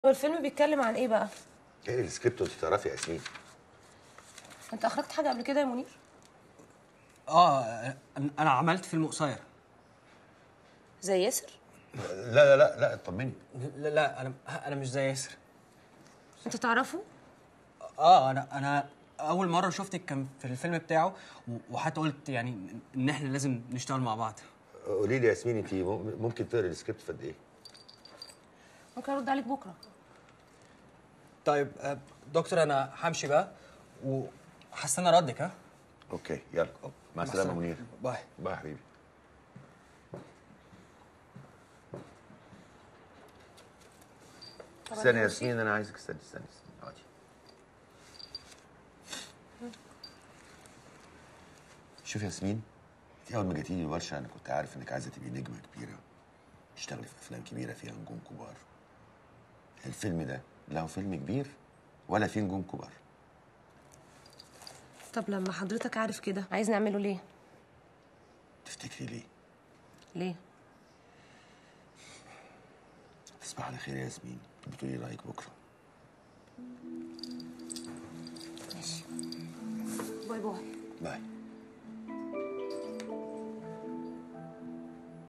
هو الفيلم بيتكلم عن ايه بقى ايه السكريبت وانت تعرفي يا ياسمين انت اخرجت حاجه قبل كده يا منير اه أنا- انا عملت فيلم قصير زي ياسر لا لا لا لا اطمني لا لا انا انا مش زي ياسر انت تعرفه اه انا انا اول مره شفتك كان في الفيلم بتاعه و- وحتى قلت يعني ان احنا لازم نشتغل مع بعض قولي لي يا ياسمين انت ممكن تقري السكريبت في قد ايه ممكن ارد عليك بكره طيب آه، دكتور انا همشي بقى وهستنى ردك ها اوكي يلا مع السلامه منير باي باي يا حبيبي استني يا ياسمين انا عايزك استني استني استني اقعدي شوف يا ياسمين انت اول ما جيتي لي الورشه انا كنت عارف انك عايزه تبقي نجمه كبيره تشتغلي في افلام كبيره فيها نجوم كبار الفيلم ده لا هو فيلم كبير ولا فيه نجوم كبار طب لما حضرتك عارف كده عايز نعمله ليه تفتكري ليه ليه تصبح على خير يا ياسمين بتقولي رايك بكره ماشي باي باي باي